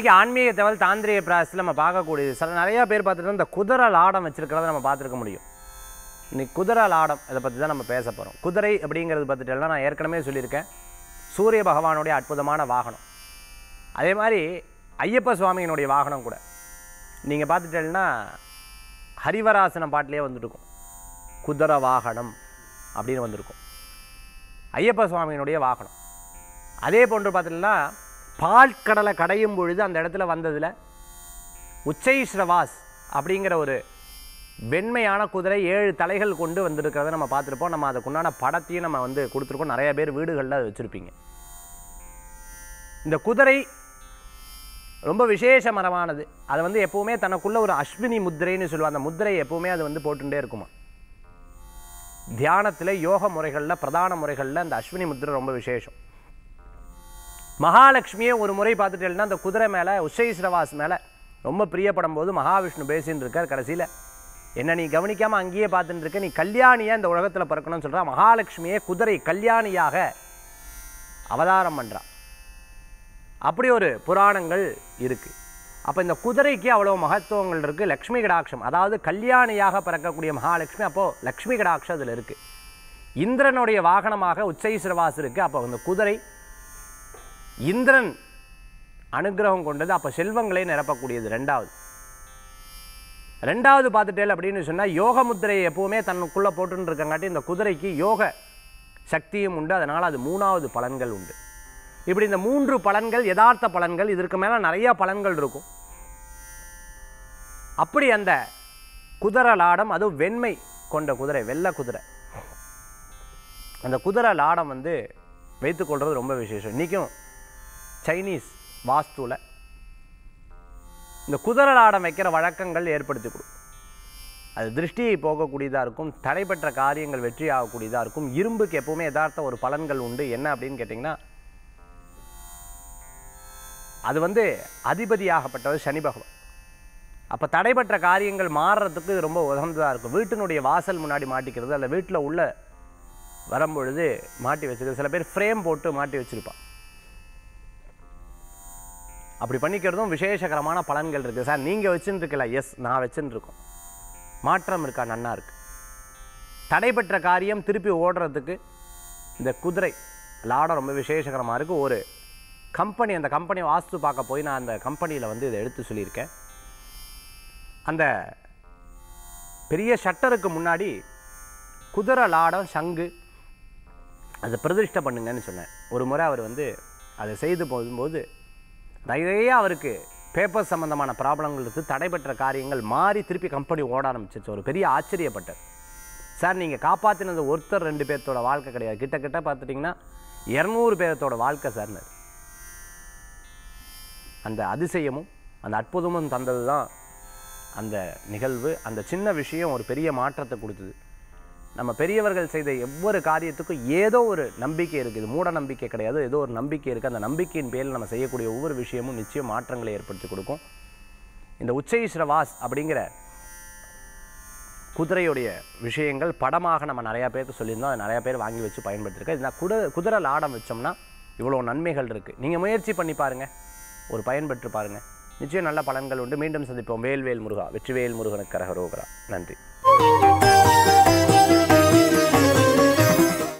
இன்னைக்கு ஆன்மீக தகவல் தாந்திரிக பிராசத்தில் நம்ம பார்க்கக்கூடியது சில நிறையா பேர் பார்த்துட்டு இந்த குதிரை லாடம் வச்சிருக்கிறத நம்ம பார்த்துருக்க முடியும் இன்னைக்கு குதிரை லாடம் இதை பற்றி தான் நம்ம பேச போகிறோம் குதிரை அப்படிங்கிறது பார்த்துட்டேன்னா நான் ஏற்கனவே சொல்லியிருக்கேன் சூரிய பகவானுடைய அற்புதமான வாகனம் அதே மாதிரி ஐயப்ப சுவாமியினுடைய வாகனம் கூட நீங்கள் பார்த்துட்டேன்னா ஹரிவராசனம் பாட்டிலே வந்துருக்கும் குதிரை வாகனம் அப்படின்னு வந்திருக்கும் ஐயப்ப சுவாமியினுடைய வாகனம் அதே போன்று பார்த்தீங்கன்னா பால் கடலை கடையும் பொழுது அந்த இடத்துல வந்ததில் உச்சைஸ்ரவாஸ் அப்படிங்கிற ஒரு வெண்மையான குதிரை ஏழு தலைகள் கொண்டு வந்திருக்கிறத நம்ம பார்த்துருப்போம் நம்ம அதுக்குண்டான படத்தையும் நம்ம வந்து கொடுத்துருக்கோம் நிறைய பேர் வீடுகளில் அது வச்சுருப்பீங்க இந்த குதிரை ரொம்ப விசேஷமரமானது அது வந்து எப்பவுமே தனக்குள்ள ஒரு அஸ்வினி முத்திரைன்னு சொல்லுவாங்க அந்த முத்திரை எப்பவுமே அது வந்து போட்டுட்டே இருக்குமா தியானத்தில் யோக முறைகளில் பிரதான முறைகளில் அந்த அஸ்வினி முத்திரை ரொம்ப விசேஷம் மகாலட்சுமியே ஒரு முறை பார்த்துட்டேன்னா அந்த குதிரை மேலே உஷைஸ்ரவாஸ் மேலே ரொம்ப பிரியப்படும் போது மகாவிஷ்ணு பேசின்னு இருக்கார் கடைசியில் என்ன நீ கவனிக்காமல் அங்கேயே பார்த்துட்டு இருக்க நீ கல்யாணியாக இந்த உலகத்தில் பிறக்கணும்னு சொல்கிறா மகாலட்சுமியே குதிரை கல்யாணியாக அவதாரம் பண்ணுறா அப்படி ஒரு புராணங்கள் இருக்குது அப்போ இந்த குதிரைக்கு அவ்வளோ மகத்துவங்கள் இருக்குது லக்ஷ்மி கடாட்சம் அதாவது கல்யாணியாக பிறக்கக்கூடிய மகாலட்சுமி அப்போது லக்ஷ்மி கடாட்சம் அதில் இருக்குது இந்திரனுடைய வாகனமாக உச்சைஸ்ரவாஸ் இருக்குது அப்போ அந்த குதிரை இந்திரன் அனுகிரகம் கொண்டது அப்போ செல்வங்களை நிரப்பக்கூடியது ரெண்டாவது ரெண்டாவது பார்த்துட்டேல் அப்படின்னு சொன்னால் யோக முத்திரையை எப்பவுமே தன்னுக்குள்ளே போட்டுன்னு இருக்கங்காட்டி இந்த குதிரைக்கு யோக சக்தியும் உண்டு அதனால் அது மூணாவது பலன்கள் உண்டு இப்படி இந்த மூன்று பலன்கள் யதார்த்த பலன்கள் இதற்கு மேலே நிறைய பலன்கள் இருக்கும் அப்படி அந்த குதிரை லாடம் அதுவும் வெண்மை கொண்ட குதிரை வெள்ளை குதிரை அந்த குதிரை லாடம் வந்து வைத்துக்கொள்வது ரொம்ப விசேஷம் இன்றைக்கும் சைனீஸ் வாஸ்துவில் இந்த குதிரை லாடம் வைக்கிற வழக்கங்கள் ஏற்படுத்தி கொடுக்கும் அது திருஷ்டியை போகக்கூடியதாக இருக்கும் தடைபெற்ற காரியங்கள் வெற்றி ஆகக்கூடியதாக இருக்கும் இரும்புக்கு எப்பவுமே யதார்த்த ஒரு பலன்கள் உண்டு என்ன அப்படின்னு கேட்டிங்கன்னா அது வந்து அதிபதியாகப்பட்டவர் சனி பகவான் அப்போ தடைபெற்ற காரியங்கள் மாறுறதுக்கு இது ரொம்ப உகந்ததாக இருக்கும் வீட்டினுடைய வாசல் முன்னாடி மாட்டிக்கிறது அல்ல வீட்டில் உள்ள வரும்பொழுது மாட்டி வச்சுக்கிறது சில பேர் ஃப்ரேம் போட்டு மாட்டி வச்சுருப்பான் அப்படி பண்ணிக்கிறதும் விசேஷகரமான பலன்கள் இருக்குது சார் நீங்கள் வச்சுன்னு இருக்கல எஸ் நான் வச்சுன்னு இருக்கோம் மாற்றம் இருக்கா நன்னா இருக்கு தடைபெற்ற காரியம் திருப்பி ஓடுறதுக்கு இந்த குதிரை லாடம் ரொம்ப விசேஷகரமாக இருக்குது ஒரு கம்பெனி அந்த கம்பெனி வாஸ்து பார்க்க போய் நான் அந்த கம்பெனியில் வந்து இதை எடுத்து சொல்லியிருக்கேன் அந்த பெரிய ஷட்டருக்கு முன்னாடி குதிரை லாடம் சங்கு அதை பிரதிஷ்டை பண்ணுங்கன்னு சொன்னேன் ஒரு முறை அவர் வந்து அதை செய்து போகும்போது நிறைய அவருக்கு பேப்பர் சம்மந்தமான ப்ராப்ளங்கள் இருக்குது தடைபெற்ற காரியங்கள் மாறி திருப்பி கம்பெனி ஓட ஆரம்பிச்சிச்சு ஒரு பெரிய ஆச்சரியப்பட்டார் சார் நீங்கள் காப்பாற்றினது ஒருத்தர் ரெண்டு பேர்த்தோட வாழ்க்கை கிடையாது கிட்ட கிட்ட பார்த்துட்டிங்கன்னா இரநூறு பேர்த்தோட வாழ்க்கை சார்னு அந்த அதிசயமும் அந்த அற்புதமும் தந்தது தான் அந்த நிகழ்வு அந்த சின்ன விஷயம் ஒரு பெரிய மாற்றத்தை கொடுத்தது நம்ம பெரியவர்கள் செய்த ஒவ்வொரு காரியத்துக்கும் ஏதோ ஒரு நம்பிக்கை இருக்குது மூட நம்பிக்கை கிடையாது ஏதோ ஒரு நம்பிக்கை இருக்குது அந்த நம்பிக்கையின் பேரில் நம்ம செய்யக்கூடிய ஒவ்வொரு விஷயமும் நிச்சயம் மாற்றங்களை ஏற்படுத்தி கொடுக்கும் இந்த உச்சைஸ்ரவாஸ் அப்படிங்கிற குதிரையுடைய விஷயங்கள் படமாக நம்ம நிறையா பேருக்கு சொல்லியிருந்தோம் அதை நிறையா பேர் வாங்கி வச்சு பயன்படுத்திருக்கேன் இந்த குதிரை குதிரை லாடம் வச்சோம்னா இவ்வளோ நன்மைகள் இருக்குது நீங்கள் முயற்சி பண்ணி பாருங்கள் ஒரு பயன்பெற்று பாருங்கள் நிச்சயம் நல்ல பலன்கள் உண்டு மீண்டும் சந்திப்போம் வேல்வேல் முருகா வெற்றிவேல் முருகனுக்கு கரகரோகரா நன்றி